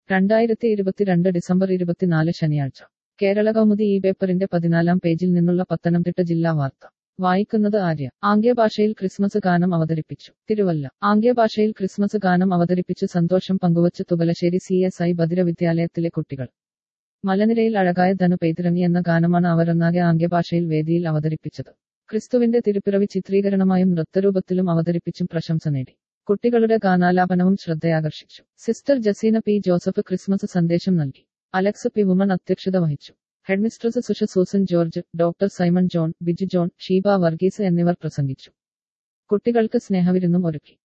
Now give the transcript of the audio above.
രണ്ടായിരത്തി ഇരുപത്തിരണ്ട് ഡിസംബർ ഇരുപത്തിനാല് ശനിയാഴ്ച കേരള കൗമുദി ഈ പേപ്പറിന്റെ പതിനാലാം പേജിൽ നിന്നുള്ള പത്തനംതിട്ട ജില്ലാ വാർത്ത വായിക്കുന്നത് ആര്യ ആംഗ്യഭാഷയിൽ ക്രിസ്മസ് ഗാനം അവതരിപ്പിച്ചു തിരുവല്ല ആംഗ്യഭാഷയിൽ ക്രിസ്മസ് ഗാനം അവതരിപ്പിച്ചു സന്തോഷം പങ്കുവച്ച് Thukalassery C S I Bhadra വിദ്യാലയത്തിലെ കുട്ടികൾ മലനിരയിൽ അഴകായ ധനു പെയ്തിറങ്ങി എന്ന ഗാനമാണ് അവരൊന്നാകെ ആംഗ്യഭാഷയിൽ വേദിയിൽ അവതരിപ്പിച്ചത് ക്രിസ്തുവിന്റെ തിരുപ്പിറവി ചിത്രീകരണമായും നൃത്തരൂപത്തിലും അവതരിപ്പിച്ചും പ്രശംസ നേടി കുട്ടികളുടെ ഗാനാലാപനവും ശ്രദ്ധയാകർഷിച്ചു sister Jaseena P Joseph Christmas സന്ദേശം നൽകി അലക്സ് പി വുമൺ അധ്യക്ഷത വഹിച്ചു headmistress Susha Susan George doctor Simon John Biju John Sheeba Varghese എന്നിവർ പ്രസംഗിച്ചു കുട്ടികൾക്ക് സ്നേഹവിരുന്നും ഒരുക്കി